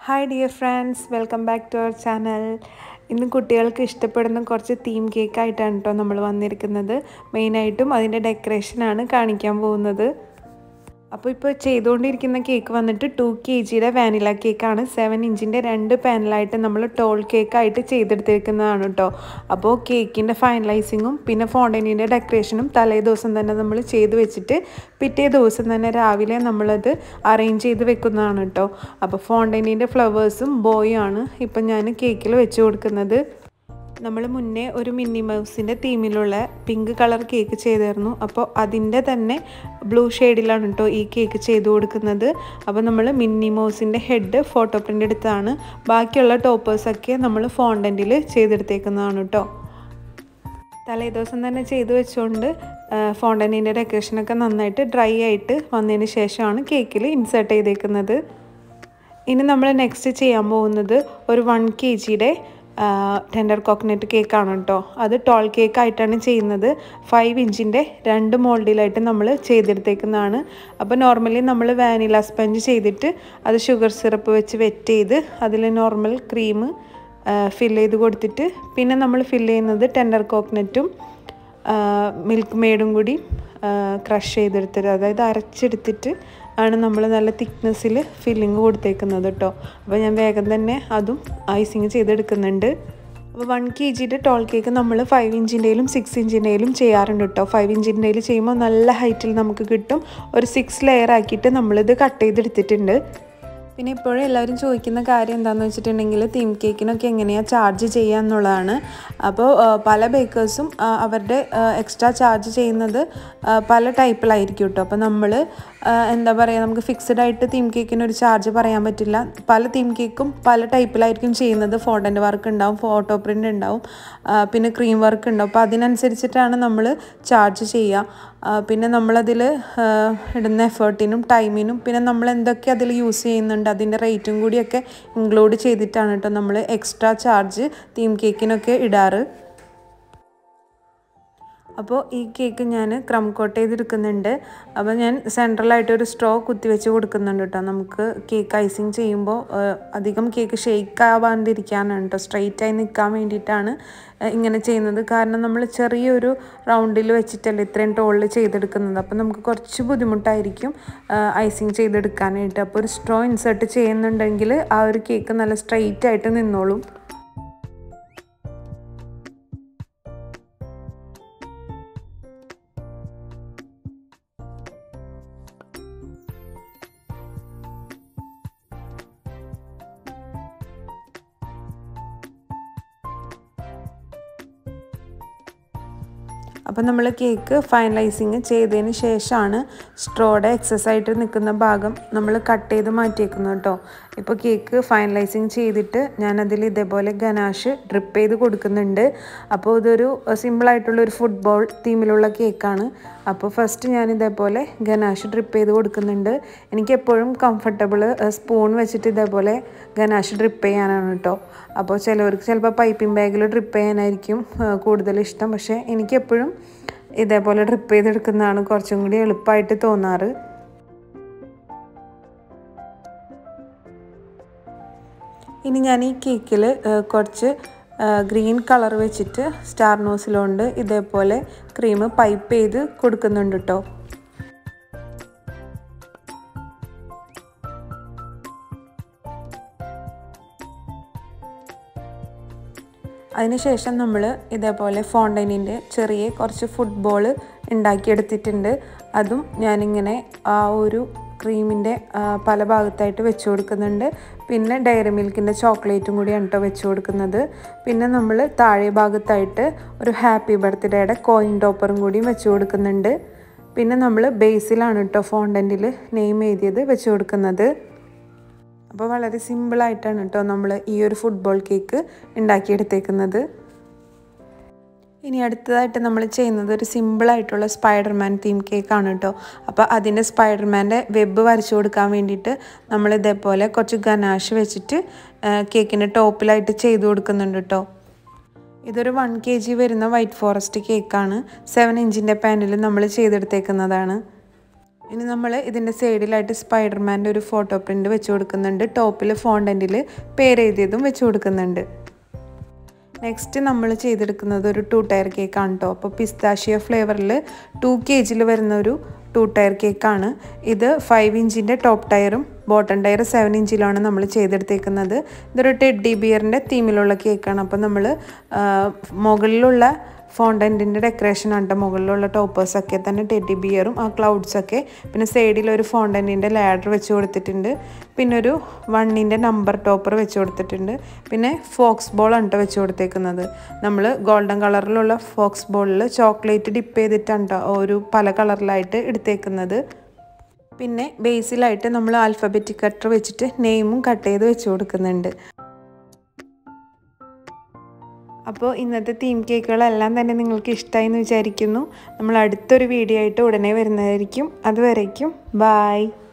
hi dear friends welcome back to our channel ഇന്ന് കുട്ടികൾക്ക് ഇഷ്ടപ്പെടുന്ന കുറച്ച് തീം കേക്കായിട്ടാണ് കേട്ടോ നമ്മൾ വന്നിരിക്കുന്നത് മെയിനായിട്ടും അതിൻ്റെ ഡെക്കറേഷനാണ് കാണിക്കാൻ പോകുന്നത് അപ്പോൾ ഇപ്പോൾ ചെയ്തുകൊണ്ടിരിക്കുന്ന കേക്ക് വന്നിട്ട് ടു കെ ജിയുടെ വാനില കേക്കാണ് സെവൻ ഇഞ്ചിൻ്റെ രണ്ട് പാനലായിട്ട് നമ്മൾ ടോൾ കേക്കായിട്ട് ചെയ്തെടുത്തിരിക്കുന്നതാണ് കേട്ടോ അപ്പോൾ കേക്കിൻ്റെ ഫൈനലൈസിങ്ങും പിന്നെ ഫോണ്ടനിൻ്റെ ഡെക്കറേഷനും തലേ ദിവസം തന്നെ നമ്മൾ ചെയ്ത് വെച്ചിട്ട് പിറ്റേ ദിവസം തന്നെ രാവിലെ നമ്മളത് അറേഞ്ച് ചെയ്ത് വെക്കുന്നതാണ് കേട്ടോ അപ്പോൾ ഫോണ്ടനിൻ്റെ ഫ്ലവേഴ്സും ബോയും ആണ് ഇപ്പം ഞാൻ കേക്കിൽ വെച്ച് കൊടുക്കുന്നത് നമ്മൾ മുന്നേ ഒരു മിന്നി മൗസിൻ്റെ തീമിലുള്ള പിങ്ക് കളർ കേക്ക് ചെയ്തിരുന്നു അപ്പോൾ അതിൻ്റെ തന്നെ ബ്ലൂ ഷെയ്ഡിലാണ് കേട്ടോ ഈ കേക്ക് ചെയ്ത് കൊടുക്കുന്നത് അപ്പോൾ നമ്മൾ മിന്നി മൗസിൻ്റെ ഹെഡ് ഫോട്ടോ പ്രിൻ്റ് എടുത്താണ് ബാക്കിയുള്ള ടോപ്പേഴ്സൊക്കെ നമ്മൾ ഫോണ്ടൻറ്റിൽ ചെയ്തെടുത്തേക്കുന്നതാണ് കേട്ടോ തലേ ദിവസം തന്നെ ചെയ്തു വെച്ചുകൊണ്ട് ഫോണ്ടനിൻ്റെ ഡെക്കറേഷനൊക്കെ നന്നായിട്ട് ഡ്രൈ ആയിട്ട് വന്നതിന് ശേഷമാണ് കേക്കിൽ ഇൻസേർട്ട് ചെയ്തേക്കുന്നത് ഇനി നമ്മൾ നെക്സ്റ്റ് ചെയ്യാൻ പോകുന്നത് ഒരു വൺ കെ ജിയുടെ ടെൻഡർ കോക്കനട്ട് കേക്കാണ് കേട്ടോ അത് ടോൾ കേക്കായിട്ടാണ് ചെയ്യുന്നത് ഫൈവ് ഇഞ്ചിൻ്റെ രണ്ട് മോൾഡിലായിട്ട് നമ്മൾ ചെയ്തെടുത്തേക്കുന്നതാണ് അപ്പോൾ നോർമലി നമ്മൾ വാനില സ്പഞ്ച് ചെയ്തിട്ട് അത് ഷുഗർ സിറപ്പ് വെച്ച് വെറ്റ് ചെയ്ത് അതിൽ നോർമൽ ക്രീം ഫില്ല് ചെയ്ത് കൊടുത്തിട്ട് പിന്നെ നമ്മൾ ഫില്ല് ചെയ്യുന്നത് ടെൻഡർ കോക്കനറ്റും മിൽക്ക് മെയ്ഡും കൂടി ക്രഷ് ചെയ്തെടുത്തിട്ട് അതായത് അരച്ചെടുത്തിട്ട് ആണ് നമ്മൾ നല്ല തിക്നെസ്സിൽ ഫില്ലിങ് കൊടുത്തേക്കുന്നത് കേട്ടോ അപ്പോൾ ഞാൻ വേഗം തന്നെ അതും ഐസിങ് ചെയ്തെടുക്കുന്നുണ്ട് അപ്പോൾ വൺ കെ ജിയുടെ ടോൾ കേക്ക് നമ്മൾ ഫൈവ് ഇഞ്ചിൻ്റെയിലും സിക്സ് ഇഞ്ചിൻ്റെയിലും ചെയ്യാറുണ്ട് കേട്ടോ ഫൈവ് ഇഞ്ചിൻ്റെയിൽ ചെയ്യുമ്പോൾ നല്ല ഹൈറ്റിൽ നമുക്ക് കിട്ടും ഒരു സിക്സ് ലെയർ ആക്കിയിട്ട് നമ്മളിത് കട്ട് ചെയ്തെടുത്തിട്ടുണ്ട് പിന്നെ ഇപ്പോഴും എല്ലാവരും ചോദിക്കുന്ന കാര്യം എന്താണെന്ന് വെച്ചിട്ടുണ്ടെങ്കിൽ തീം കേക്കിനൊക്കെ എങ്ങനെയാണ് ചാർജ് ചെയ്യുക എന്നുള്ളതാണ് അപ്പോൾ പല ബേക്കേഴ്സും അവരുടെ എക്സ്ട്രാ ചാർജ് ചെയ്യുന്നത് പല ടൈപ്പിലായിരിക്കും കേട്ടോ അപ്പോൾ നമ്മൾ എന്താ പറയുക നമുക്ക് ഫിക്സഡ് ആയിട്ട് തീം കേക്കിന് ഒരു ചാർജ് പറയാൻ പറ്റില്ല പല തീം കേക്കും പല ടൈപ്പിലായിരിക്കും ചെയ്യുന്നത് ഫോണ്ടൻ്റ് വർക്ക് ഉണ്ടാവും ഫോട്ടോ പ്രിൻ്റ് ഉണ്ടാവും പിന്നെ ക്രീം വർക്ക് ഉണ്ടാവും അപ്പോൾ അതിനനുസരിച്ചിട്ടാണ് നമ്മൾ ചാർജ് ചെയ്യുക പിന്നെ നമ്മളതിൽ ഇടുന്ന എഫേർട്ടിനും ടൈമിനും പിന്നെ നമ്മൾ എന്തൊക്കെ അതിൽ യൂസ് ചെയ്യുന്നുണ്ട് അതിൻ്റെ റേറ്റും കൂടിയൊക്കെ ഇൻക്ലൂഡ് ചെയ്തിട്ടാണ് കേട്ടോ നമ്മൾ എക്സ്ട്രാ ചാർജ് തീം കേക്കിനൊക്കെ ഇടാറ് അപ്പോൾ ഈ കേക്ക് ഞാൻ ക്രം കോട്ട് ചെയ്തെടുക്കുന്നുണ്ട് അപ്പോൾ ഞാൻ സെൻട്രലായിട്ട് ഒരു സ്ട്രോ കുത്തി വെച്ച് കൊടുക്കുന്നുണ്ട് കേട്ടോ നമുക്ക് കേക്ക് ഐസിങ് ചെയ്യുമ്പോൾ അധികം കേക്ക് ഷെയ്ക്ക് ആവാണ്ടിരിക്കാനാണ് കേട്ടോ സ്ട്രെയിറ്റ് ആയി നിൽക്കാൻ വേണ്ടിയിട്ടാണ് ഇങ്ങനെ ചെയ്യുന്നത് കാരണം നമ്മൾ ചെറിയൊരു റൗണ്ടിൽ വെച്ചിട്ടല്ലേ ഇത്രയും ടോളിൽ ചെയ്തെടുക്കുന്നത് അപ്പോൾ നമുക്ക് കുറച്ച് ബുദ്ധിമുട്ടായിരിക്കും ഐസിങ് ചെയ്തെടുക്കാനായിട്ട് അപ്പോൾ ഒരു സ്ട്രോ ഇൻസേർട്ട് ചെയ്യുന്നുണ്ടെങ്കിൽ ആ ഒരു കേക്ക് നല്ല സ്ട്രെയിറ്റ് ആയിട്ട് നിന്നോളും അപ്പോൾ നമ്മൾ കേക്ക് ഫൈനലൈസിങ് ചെയ്തതിന് ശേഷമാണ് സ്ട്രോയുടെ എക്സസ് ആയിട്ട് നിൽക്കുന്ന ഭാഗം നമ്മൾ കട്ട് ചെയ്ത് മാറ്റിയേക്കുന്നത് കേട്ടോ ഇപ്പോൾ കേക്ക് ഫൈനലൈസിങ് ചെയ്തിട്ട് ഞാനതിൽ ഇതേപോലെ ഗനാഷ് ഡ്രിപ്പ് ചെയ്ത് കൊടുക്കുന്നുണ്ട് അപ്പോൾ ഇതൊരു സിമ്പിളായിട്ടുള്ള ഒരു ഫുട്ബോൾ തീമിലുള്ള കേക്കാണ് അപ്പോൾ ഫസ്റ്റ് ഞാൻ ഇതേപോലെ ഗനാഷ് ഡ്രിപ്പ് ചെയ്ത് കൊടുക്കുന്നുണ്ട് എനിക്ക് എപ്പോഴും കംഫർട്ടബിൾ സ്പൂൺ വെച്ചിട്ട് ഇതേപോലെ ഗനാഷ് ഡ്രിപ്പ് ചെയ്യാനാണ് കേട്ടോ അപ്പോൾ ചിലവർക്ക് ചിലപ്പോൾ പൈപ്പിംഗ് ബാഗിൽ ഡ്രിപ്പ് ചെയ്യാനായിരിക്കും കൂടുതൽ ഇഷ്ടം പക്ഷേ എനിക്കെപ്പോഴും ഇതേപോലെ ഡ്രിപ്പ് ചെയ്തെടുക്കുന്നതാണ് കുറച്ചും കൂടി എളുപ്പമായിട്ട് തോന്നാറ് ഇനി ഞാൻ ഈ കേക്കിൽ കുറച്ച് ഗ്രീൻ കളർ വെച്ചിട്ട് സ്റ്റാർ നോസിലുകൊണ്ട് ഇതേപോലെ ക്രീം പൈപ്പ് ചെയ്ത് കൊടുക്കുന്നുണ്ട് കേട്ടോ അതിനുശേഷം നമ്മൾ ഇതേപോലെ ഫോണ്ടൈനിൻ്റെ ചെറിയ കുറച്ച് ഫുട്ബോൾ ഉണ്ടാക്കിയെടുത്തിട്ടുണ്ട് അതും ഞാനിങ്ങനെ ആ ഒരു ക്രീമിൻ്റെ പല ഭാഗത്തായിട്ട് വെച്ച് കൊടുക്കുന്നുണ്ട് പിന്നെ ഡയറി മിൽക്കിൻ്റെ ചോക്ലേറ്റും കൂടിയാണ് കേട്ടോ വെച്ച് കൊടുക്കുന്നത് പിന്നെ നമ്മൾ താഴെ ഭാഗത്തായിട്ട് ഒരു ഹാപ്പി ബർത്ത്ഡേയുടെ കോയിൻ ടോപ്പറും കൂടിയും വെച്ച് കൊടുക്കുന്നുണ്ട് പിന്നെ നമ്മൾ ബേസിലാണ് കേട്ടോ ഫോണ്ടൻറ്റിൽ നെയിം എഴുതിയത് വെച്ച് കൊടുക്കുന്നത് അപ്പോൾ വളരെ സിമ്പിളായിട്ടാണ് കേട്ടോ നമ്മൾ ഈ ഒരു ഫുട്ബോൾ കേക്ക് ഉണ്ടാക്കിയെടുത്തേക്കുന്നത് ഇനി അടുത്തതായിട്ട് നമ്മൾ ചെയ്യുന്നത് ഒരു സിമ്പിളായിട്ടുള്ള സ്പൈഡർമാൻ തീം കേക്കാണ് കേട്ടോ അപ്പോൾ അതിൻ്റെ സ്പൈഡർമാൻ്റെ വെബ് വരച്ചു കൊടുക്കാൻ വേണ്ടിയിട്ട് നമ്മൾ ഇതേപോലെ കുറച്ച് ഗനാഷ് വെച്ചിട്ട് കേക്കിൻ്റെ ടോപ്പിലായിട്ട് ചെയ്തു കൊടുക്കുന്നുണ്ട് കേട്ടോ ഇതൊരു വൺ കെ ജി വരുന്ന വൈറ്റ് ഫോറസ്റ്റ് കേക്കാണ് സെവൻ ഇഞ്ചിൻ്റെ പാനിൽ നമ്മൾ ചെയ്തെടുത്തേക്കുന്നതാണ് ഇനി നമ്മൾ ഇതിൻ്റെ സൈഡിലായിട്ട് സ്പൈഡർമാൻ്റെ ഒരു ഫോട്ടോ പ്രിൻ്റ് വെച്ച് കൊടുക്കുന്നുണ്ട് ടോപ്പിൽ ഫോണ്ടൻറ്റിൽ പേരെഴുതിയതും വെച്ച് കൊടുക്കുന്നുണ്ട് നെക്സ്റ്റ് നമ്മൾ ചെയ്തെടുക്കുന്നത് ഒരു ടു ടയർ കേക്കാണ് കേട്ടോ അപ്പോൾ പിസ്താഷ്യ ഫ്ലേവറിൽ ടു കെ ജിയിൽ വരുന്ന ഒരു ടു ടയർ കേക്കാണ് ഇത് ഫൈവ് ഇഞ്ചിൻ്റെ ടോപ്പ് ടയറും ബോട്ടം ടയർ സെവൻ ഇഞ്ചിലാണ് നമ്മൾ ചെയ്തെടുത്തേക്കുന്നത് ഇതൊരു ടെഡ്ഡി ബിയറിൻ്റെ തീമിലുള്ള കേക്കാണ് അപ്പോൾ നമ്മൾ മുകളിലുള്ള ഫോണ്ടൻറ്റിൻ്റെ ഡെക്കറേഷൻ ആണ് മുകളിലുള്ള ടോപ്പേഴ്സൊക്കെ തന്നെ ടെഡി ബിയറും ആ ക്ലൗഡ്സൊക്കെ പിന്നെ സൈഡിൽ ഒരു ഫോണ്ടൻറ്റിൻ്റെ ലാഡർ വെച്ച് കൊടുത്തിട്ടുണ്ട് പിന്നെ ഒരു വണ്ണിൻ്റെ നമ്പർ ടോപ്പർ വെച്ച് കൊടുത്തിട്ടുണ്ട് പിന്നെ ഫോക്സ് ബോൾ ആണ് കേട്ടോ വെച്ച് കൊടുത്തേക്കുന്നത് നമ്മൾ ഗോൾഡൻ കളറിലുള്ള ഫോക്സ് ബോളിൽ ചോക്ലേറ്റ് ഡിപ്പ് ചെയ്തിട്ടാണ് ട്ടോ ഒരു പല കളറിലായിട്ട് എടുത്തേക്കുന്നത് പിന്നെ ബേസിലായിട്ട് നമ്മൾ ആൽഫബറ്റിക് കട്ടർ വെച്ചിട്ട് നെയിമും കട്ട് ചെയ്ത് വെച്ച് കൊടുക്കുന്നുണ്ട് അപ്പോൾ ഇന്നത്തെ തീം കേക്കുകളെല്ലാം തന്നെ നിങ്ങൾക്ക് ഇഷ്ടമായി എന്ന് വിചാരിക്കുന്നു നമ്മൾ അടുത്തൊരു വീഡിയോ ആയിട്ട് ഉടനെ വരുന്നതായിരിക്കും അതുവരേക്കും ബായ്